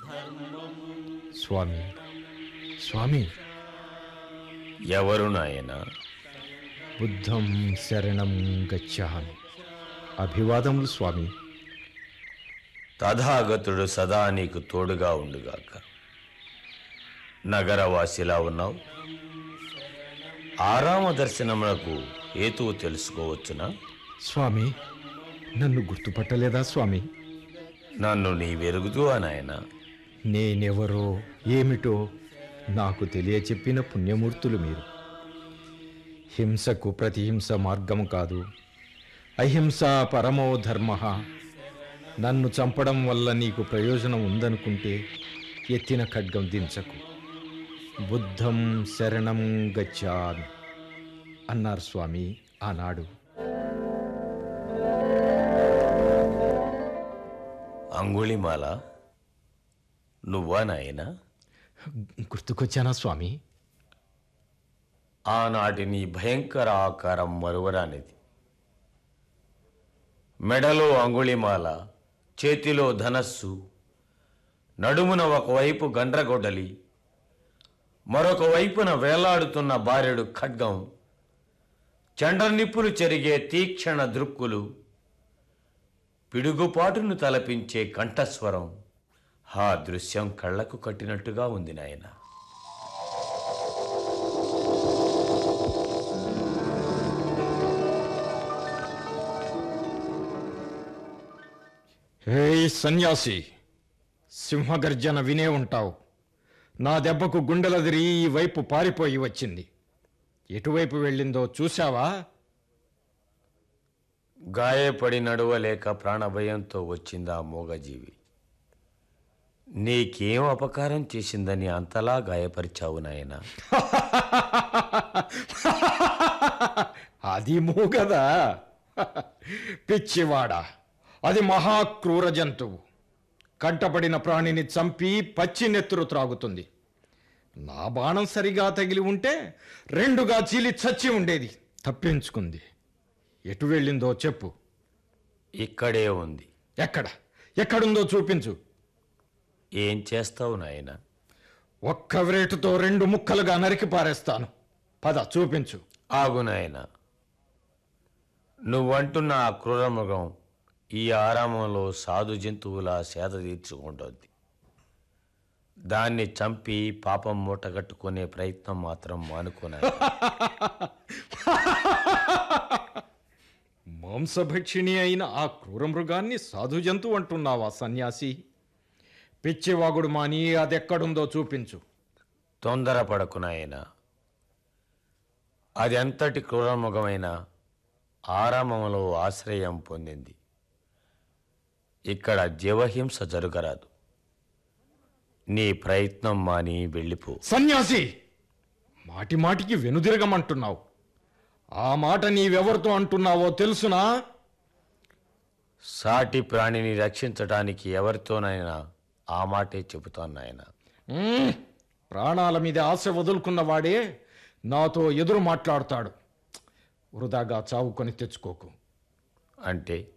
స్వామి స్వామి ఎవరు నాయన బుద్ధం శరణం గచ్చామి అభివాదములు స్వామి తథాగతుడు సదా నీకు తోడుగా ఉండుగాక నగరవాసిలా ఉన్నావు ఆరామ దర్శనమునకు హేతువు తెలుసుకోవచ్చునా స్వామి నన్ను గుర్తుపట్టలేదా స్వామి నన్ను నీ వెరుగుతూ నాయన నేనెవరో ఏమిటో నాకు తెలియచెప్పిన పుణ్యమూర్తులు మీరు హింసకు ప్రతిహింస మార్గము కాదు అహింస పరమో ధర్మ నన్ను చంపడం వల్ల నీకు ప్రయోజనం ఉందనుకుంటే ఎత్తిన ఖడ్గం దించకు బుద్ధం శరణం గచ్చామి అన్నారు స్వామి ఆనాడు అంగుళిమాల నువ్వా నాయనా గుర్తుకొచ్చానా స్వామి ఆనాటి నీ భయంకర ఆకారం మరువరానిది మెడలో అంగుళిమాల చేతిలో ధనస్సు నడుమున ఒకవైపు గండ్రగొడ్డలి మరొక వైపున వేలాడుతున్న బారెడు ఖడ్గం చండ్రనిప్పులు చెరిగే తీక్షణ దృక్కులు పిడుగుపాటును తలపించే కంఠస్వరం ఆ దృశ్యం కళ్ళకు కట్టినట్టుగా ఉంది నాయనా హే సన్యాసి సింహగర్జన వినే ఉంటావు నా దెబ్బకు గుండెలదిరి ఈ వైపు పారిపోయి వచ్చింది ఎటువైపు వెళ్ళిందో చూశావా గాయపడి నడవలేక ప్రాణభయంతో వచ్చిందా మూగజీవి నీకేం అపకారం చేసిందని అంతలా గాయపరిచావు నాయనా అది మూగదా పిచ్చివాడా అది మహాక్రూర జంతువు కంటపడిన ప్రాణిని చంపి పచ్చి నెత్తురు త్రాగుతుంది నా బాణం సరిగా తగిలి ఉంటే రెండుగా చీలి చచ్చి ఉండేది తప్పించుకుంది ఎటు వెళ్ళిందో చెప్పు ఇక్కడే ఉంది ఎక్కడ ఎక్కడుందో చూపించు ఏం చేస్తావు నాయనా ఒక్క వ్రేటుతో రెండు ముక్కలుగా నరికి పారేస్తాను పద చూపించు ఆగు నాయనా నువ్వంటున్న ఆ క్రూరమృగం ఈ ఆరామంలో సాధు జంతువులా సేద తీర్చుకుంటోంది దాన్ని చంపి పాపం మూటగట్టుకునే ప్రయత్నం మాత్రం మానుకోనాయి మాంసభక్షిణి అయిన ఆ క్రూర మృగాన్ని సాధు జంతువు అంటున్నావా సన్యాసి పిచ్చివాగుడు మాని అదెక్కడుందో చూపించు తొందరపడకు నాయనా అది ఎంతటి క్రూరముఖమైన ఆరామంలో ఆశ్రయం పొందింది ఇక్కడ జీవహింస జరగరాదు నీ ప్రయత్నం మాని వెళ్ళిపో సన్యాసి మాటి మాటికి వెనుదిరగమంటున్నావు ఆ మాట నీవెవరితో అంటున్నావో తెలుసునా సాటి ప్రాణిని రక్షించడానికి ఎవరితోనైనా ఆ మాటే చెబుతాను నాయన మ్మ్. ప్రాణాల మీద ఆశ వదులుకున్నవాడే నాతో ఎదురు మాట్లాడతాడు వృధాగా చావుకొని తెచ్చుకోకు అంటే